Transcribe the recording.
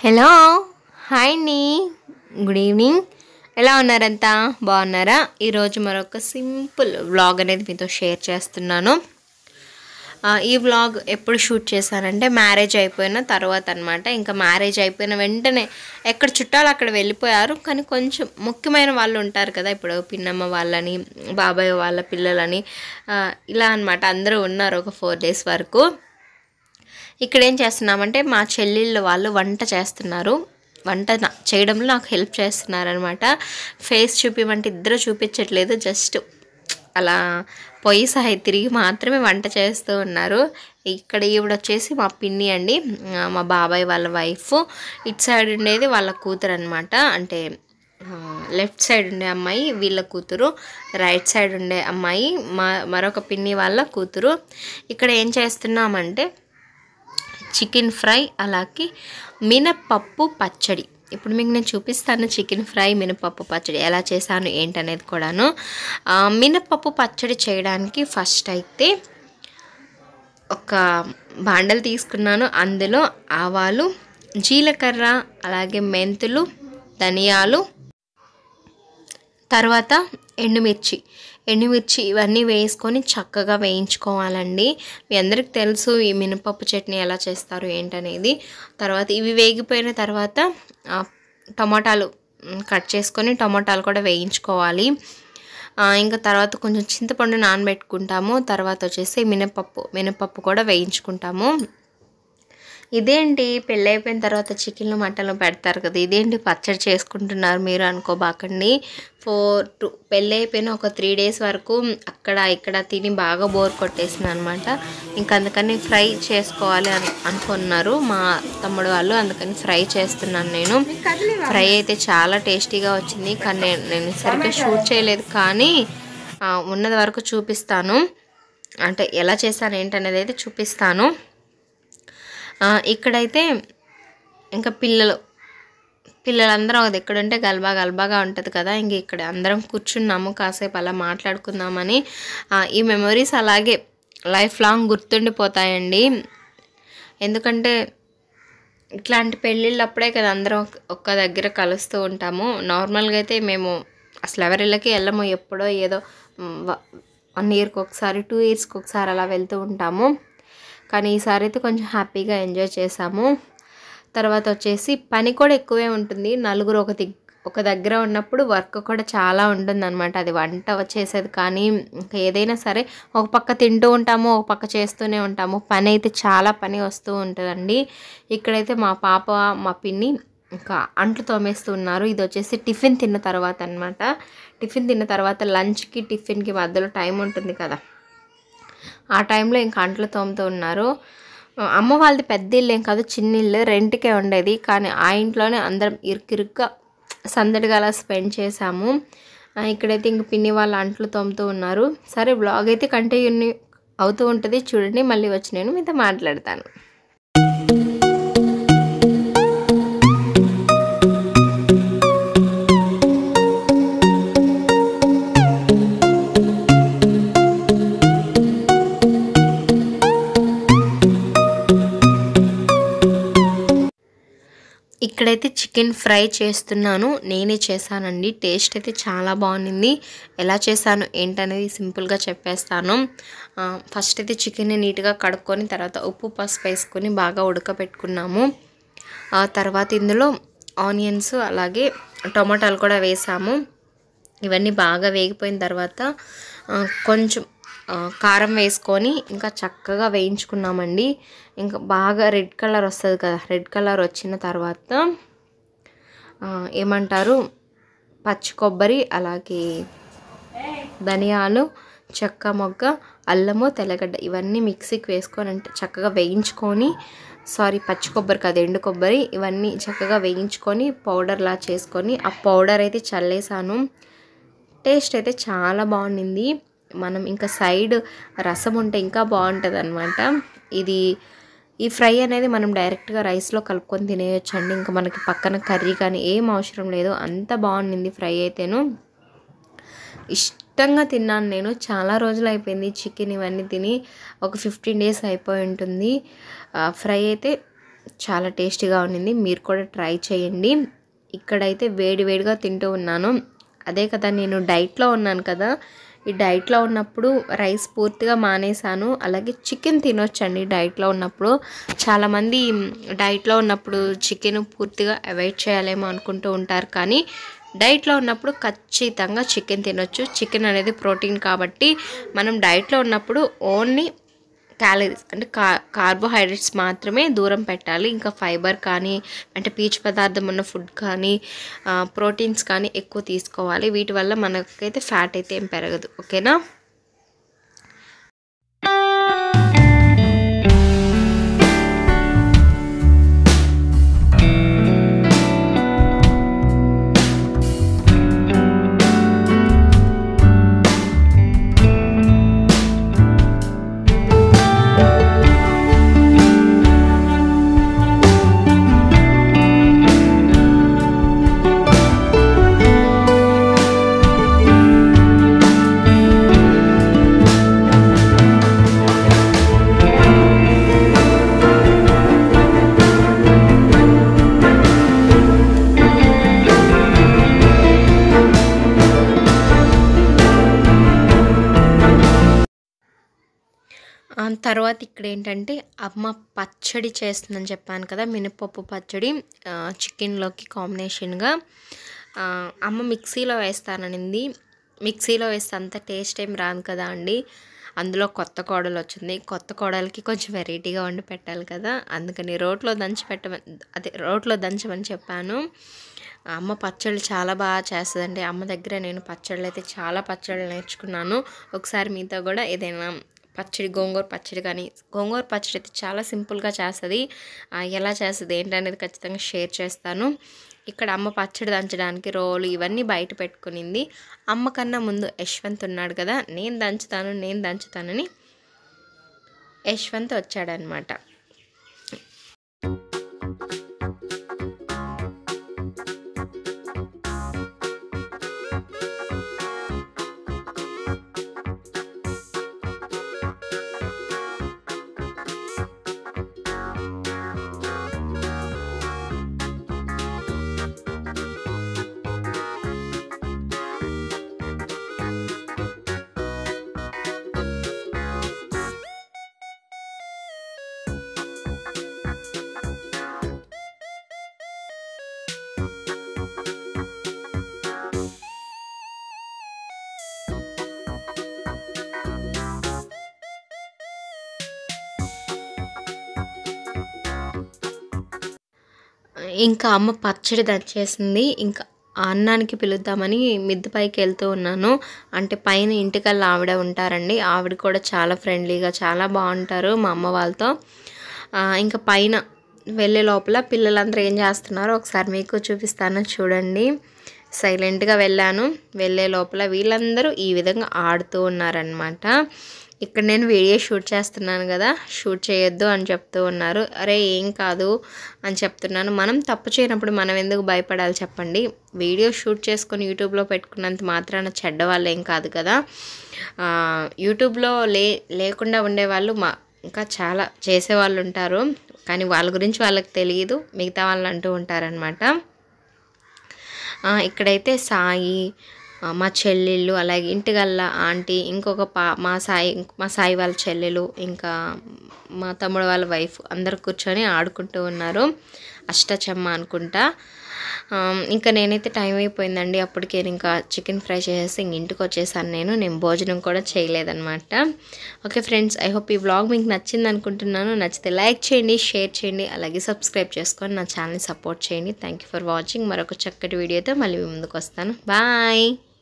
hello hi అండి good evening ఎలా ఉన్నారంతా బాగున్నారా ఈరోజు మరొక సింపుల్ వ్లాగ్ అనేది మీతో షేర్ చేస్తున్నాను ఆ, ఈ వ్లాగ్ ఎప్పుడు షూట్ చేశానంటే మ్యారేజ్ అయిపోయిన తర్వాత అనమాట ఇంకా మ్యారేజ్ అయిపోయిన వెంటనే ఎక్కడ చుట్టాలు అక్కడ వెళ్ళిపోయారు కానీ కొంచెం ముఖ్యమైన వాళ్ళు ఉంటారు కదా ఇప్పుడు పిన్నమ్మ వాళ్ళని బాబాయ్ వాళ్ళ పిల్లలని ఆ, ఇలా అనమాట అందరూ ఉన్నారు ఒక ఫోర్ డేస్ వరకు ఇక్కడ ఏం చేస్తున్నామంటే మా చెల్లెళ్ళు వాళ్ళు వంట చేస్తున్నారు వంట నా- చేయడంలో నాకు హెల్ప్ చేస్తున్నారు అనమాట ఫేస్ చూపిమంటే ఇద్దరు చూపించట్లేదు జస్ట్ అలా పొయ్యి సహా తిరిగి మాత్రమే వంట చేస్తూ ఉన్నారు ఇక్కడ ఈవిడ వచ్చేసి మా పిన్ని అండి ఆ, మా బాబాయ్ వాళ్ళ వైఫ్ ఇటు సైడ్ ఉండేది వాళ్ళ కూతురు అనమాట అంటే లెఫ్ట్ సైడ్ ఉండే అమ్మాయి వీళ్ళ కూతురు రైట్ సైడ్ ఉండే అమ్మాయి మా మరొక పిన్ని వాళ్ళ కూతురు ఇక్కడ ఏం చేస్తున్నామంటే చికెన్ ఫ్రై అలాగే మినపప్పు పచ్చడి ఇప్పుడు మీకు నేను చూపిస్తాను చికెన్ ఫ్రై మినపప్పు పచ్చడి ఎలా చేశాను ఏంటనేది కూడాను ఆ, మినపప్పు పచ్చడి చేయడానికి ఫస్ట్ అయితే ఒక బాండలు తీసుకున్నాను అందులో ఆవాలు జీలకర్ర అలాగే మెంతులు ధనియాలు తర్వాత ఎండుమిర్చి ఎండుమిర్చి ఇవన్నీ వేసుకొని చక్కగా వేయించుకోవాలండి మీ అందరికి తెలుసు ఈ మినపప్పు చట్నీ ఎలా చేస్తారు ఏంటనేది తర్వాత ఇవి వేగిపోయిన తర్వాత ఆ, టమాటాలు మ్, కట్ చేసుకొని టమాటాలు కూడా వేయించుకోవాలి ఆ, ఇంకా తర్వాత కొంచెం చింతపండు నానబెట్టుకుంటాము తర్వాత వచ్చేసి మినపప్పు మినపప్పు కూడా వేయించుకుంటాము ఇదేంటి పెళ్ళి అయిపోయిన తర్వాత చికెన్లు మటన్లు పెడతారు కదా ఇదేంటి పచ్చడి చేసుకుంటున్నారు మీరు అనుకోబాకండి ఫోర్ టు పెళ్ళి అయిపోయిన ఒక త్రీ డేస్ వరకు అక్కడ ఇక్కడ తిని బాగా బోర్ కొట్టేసింది అనమాట ఇంకా అందుకని ఫ్రై చేసుకోవాలి అని అనుకున్నారు మా తమ్ముడు వాళ్ళు అందుకని ఫ్రై చేస్తున్నాను నేను ఫ్రై అయితే చాలా టేస్టీగా వచ్చింది కానీ నేను నేను సరిగ్గా షూట్ చేయలేదు కానీ ఆ, ఉన్నది వరకు చూపిస్తాను అంటే ఎలా చేశాను ఏంటనేది అయితే చూపిస్తాను ఆ, ఇక్కడైతే ఇంకా పిల్లలు పిల్లలందరం అది ఎక్కడ ఉంటే గల్బా గల్బాగా ఉంటుంది కదా ఇంక ఇక్కడ అందరం కూర్చున్నాము కాసేపు అలా మాట్లాడుకుందామని ఆ, ఈ మెమొరీస్ అలాగే లైఫ్ లాంగ్ గుర్తుండిపోతాయండి ఎందుకంటే ఇట్లాంటి పెళ్ళిళ్ళప్పుడే కదా అందరం ఒక- ఒక్క దగ్గర కలుస్తూ ఉంటాము నార్మల్గా అయితే మేము అసలు ఎవరిళ్ళకి వెళ్ళము ఎప్పుడో ఏదో వన్ ఇయర్కి ఒకసారి టూ ఇయర్స్కి ఒకసారి అలా వెళ్తూ ఉంటాము కానీ ఈసారి అయితే కొంచెం హ్యాపీగా ఎంజాయ్ చేసాము తర్వాత వచ్చేసి పని కూడా ఎక్కువే ఉంటుంది నలుగురు ఒక దిగ్ ఒక దగ్గర ఉన్నప్పుడు వర్క్ కూడా చాలా ఉంటుందన్నమాట అది వంట చేసేది కానీ ఇంకా ఏదైనా సరే ఒక పక్క తింటూ ఉంటాము ఒక పక్క చేస్తూనే ఉంటాము పని అయితే చాలా పని వస్తూ ఉంటుందండి ఇక్కడైతే మా పాప మా పిన్ని ఇంకా అంట్లు తోమేస్తూ ఉన్నారు ఇది వచ్చేసి టిఫిన్ తిన్న తర్వాత అన్నమాట టిఫిన్ తిన్న తర్వాత లంచ్కి టిఫిన్కి మధ్యలో టైం ఉంటుంది కదా ఆ టైంలో ఇంకా అంట్లు తోముతూ ఉన్నారు అమ్మ వాళ్ళది పెద్ద ఇల్లు ఏం కాదు చిన్న ఇల్లు రెంట్కే ఉండేది కానీ ఆ ఇంట్లోనే అందరం ఇరుకిరుగ్గా సందడిగా అలా స్పెండ్ చేసాము ఆ, ఇక్కడైతే ఇంక పిన్ని వాళ్ళ అంట్లు తోముతూ ఉన్నారు సరే బ్లాగ్ అయితే కంటిన్యూ అవుతూ ఉంటుంది చూడండి మళ్ళీ వచ్చి నేను మీతో మాట్లాడతాను ఇక్కడైతే చికెన్ ఫ్రై చేస్తున్నాను నేనే చేశానండి టేస్ట్ అయితే చాలా బాగుంది ఎలా చేశాను ఏంటనేది సింపుల్గా చెప్పేస్తాను ఆ, ఫస్ట్ అయితే చికెన్ని నీట్గా కడుక్కొని తర్వాత ఉప్పు పసుపు వేసుకొని బాగా ఉడకబెట్టుకున్నాము ఆ తర్వాత ఇందులో ఆనియన్స్ అలాగే టమాటాలు కూడా వేసాము ఇవన్నీ బాగా వేగిపోయిన తర్వాత ఆ, కొంచెం ఆ, కారం వేసుకొని ఇంకా చక్కగా వేయించుకున్నామండి ఇంకా బాగా రెడ్ కలర్ వస్తుంది కదా రెడ్ కలర్ వచ్చిన తర్వాత ఆ, ఏమంటారు పచ్చి కొబ్బరి అలాగే ధనియాలు చెక్క మొగ్గ అల్లము తెల్లగడ్డ ఇవన్నీ మిక్సీకి వేసుకొని అంటే చక్కగా వేయించుకొని సారీ పచ్చి కొబ్బరి కాదు ఎండు కొబ్బరి ఇవన్నీ చక్కగా వేయించుకొని పౌడర్లా చేసుకొని ఆ పౌడర్ అయితే చల్లేసాను టేస్ట్ అయితే చాలా బాగుండింది మనం ఇంకా సైడ్ రసం ఉంటే ఇంకా బాగుంటుంది అనమాట ఇది ఈ ఫ్రై అనేది మనం డైరెక్ట్గా రైస్లో కలుపుకొని తినేయొచ్చు అండి ఇంకా మనకి పక్కన కర్రీ కానీ ఏం అవసరం లేదు అంత బాగుండింది ఫ్రై అయితేను ఇష్టంగా తిన్నాను నేను చాలా రోజులు అయిపోయింది చికెన్ ఇవన్నీ తిని ఒక ఫిఫ్టీన్ డేస్ అయిపోయి ఉంటుంది ఆ, ఫ్రై అయితే చాలా టేస్టీగా ఉండింది మీరు కూడా ట్రై చేయండి ఇక్కడైతే వేడి వేడిగా తింటూ ఉన్నాను అదే కదా నేను డైట్లో ఉన్నాను కదా ఈ డైట్లో ఉన్నప్పుడు రైస్ పూర్తిగా మానేశాను అలాగే చికెన్ తినొచ్చండి డైట్లో ఉన్నప్పుడు చాలామంది డైట్లో ఉన్నప్పుడు చికెన్ పూర్తిగా అవాయిడ్ చేయాలేమో అనుకుంటూ ఉంటారు కానీ డైట్లో ఉన్నప్పుడు ఖచ్చితంగా చికెన్ తినొచ్చు చికెన్ అనేది ప్రోటీన్ కాబట్టి మనం డైట్లో ఉన్నప్పుడు ఓన్లీ క్యాలరీస్ అంటే కా కార్బోహైడ్రేట్స్ మాత్రమే దూరం పెట్టాలి ఇంకా ఫైబర్ కానీ అంటే పీచు పదార్థం ఉన్న ఫుడ్ కానీ ప్రోటీన్స్ కానీ ఎక్కువ తీసుకోవాలి వీటి వల్ల మనకైతే ఫ్యాట్ అయితే ఏం పెరగదు ఓకేనా ఆ తర్వాత ఇక్కడ ఏంటంటే అమ్మ పచ్చడి చేస్తుందని చెప్పాను కదా మినపప్పు పచ్చడి ఆ, చికెన్లోకి కాంబినేషన్గా ఆ, అమ్మ మిక్సీలో వేస్తాననింది మిక్సీలో వేస్తే అంత టేస్ట్ ఏం రాదు కదా అండి అందులో కొత్త కోడలు వచ్చింది కొత్త కోడలికి కొంచెం వెరైటీగా వండి పెట్టాలి కదా అందుకని రోట్లో దంచి పెట్టమని అదే రోట్లో దంచమని చెప్పాను అమ్మ పచ్చళ్ళు చాలా బాగా చేస్తుందండి అమ్మ దగ్గర నేను పచ్చళ్ళు అయితే చాలా పచ్చళ్ళు నేర్చుకున్నాను ఒకసారి మీతో కూడా ఏదైనా పచ్చడి గోంగూర పచ్చడి కానీ గోంగూర పచ్చడి అయితే చాలా సింపుల్గా చేస్తుంది ఆ, ఎలా చేస్తుంది ఏంటనేది ఖచ్చితంగా షేర్ చేస్తాను ఇక్కడ అమ్మ పచ్చడి దంచడానికి రోలు ఇవన్నీ బయట పెట్టుకునింది అమ్మ కన్నా ముందు యశ్వంత్ ఉన్నాడు కదా నేను దంచుతాను నేను దంచుతానని యశ్వంత్ వచ్చాడనమాట ఇంకా అమ్మ పచ్చడి దంచేసింది ఇంకా ఆ అన్నానికి పిలుద్దామని మిద్దె పైకి వెళ్తూ ఉన్నాను అంటే పైన ఇంటికల్లా ఆవిడ ఉంటారండి ఆవిడ కూడా చాలా ఫ్రెండ్లీగా చాలా బాగుంటారు మా అమ్మ వాళ్ళతో ఆ, ఇంకా పైన వెళ్ళే లోపల పిల్లలందరూ ఏం చేస్తున్నారో ఒకసారి మీకు చూపిస్తాను చూడండి సైలెంట్గా వెళ్ళాను వెళ్ళే లోపల వీళ్ళందరూ ఈ విధంగా ఆడుతూ ఉన్నారనమాట ఇక్కడ నేను వీడియో షూట్ చేస్తున్నాను కదా షూట్ చేయొద్దు అని చెప్తూ ఉన్నారు అరే ఏం కాదు అని చెప్తున్నాను మనం తప్పు చేయనప్పుడు మనం ఎందుకు భయపడాలి చెప్పండి వీడియో షూట్ చేసుకొని యూట్యూబ్లో పెట్టుకున్నంత మాత్రాన చెడ్డ వాళ్ళు ఏం కాదు కదా ఆ, యూట్యూబ్లో లే లేకుండా ఉండేవాళ్ళు మా ఇంకా చాలా చేసేవాళ్ళు ఉంటారు కానీ వాళ్ళ గురించి వాళ్ళకి తెలియదు మిగతా వాళ్ళు అంటూ ఉంటారనమాట ఆ, ఇక్కడైతే సాయి ఆ, మా చెల్లెళ్ళు అలాగే ఇంటిగల్ల ఆంటీ ఇంకొక పా మా సాయి మా సాయి వాళ్ళ చెల్లెలు ఇంకా మా తమ్ముడు వాళ్ళ వైఫ్ అందరు కూర్చొని ఆడుకుంటూ ఉన్నారు అష్టచమ్మ అనుకుంటా ఆ, ఇంకా నేనైతే టైం అయిపోయిందండి అప్పటికే ఇంకా చికెన్ ఫ్రై చేసేసి ఇంక ఇంటికి వచ్చేసాను నేను నేను భోజనం కూడా చేయలేదన్నమాట ఓకే ఫ్రెండ్స్ ఐ హోప్ ఈ వ్లాగ్ మీకు నచ్చింది అనుకుంటున్నాను నచ్చితే లైక్ చేయండి షేర్ చేయండి అలాగే సబ్స్క్రైబ్ చేసుకొని నా ఛానల్ని సపోర్ట్ చేయండి థ్యాంక్ యూ ఫర్ వాచింగ్ మరొక చక్కటి వీడియోతో మళ్ళీ మీ ముందుకు వస్తాను బాయ్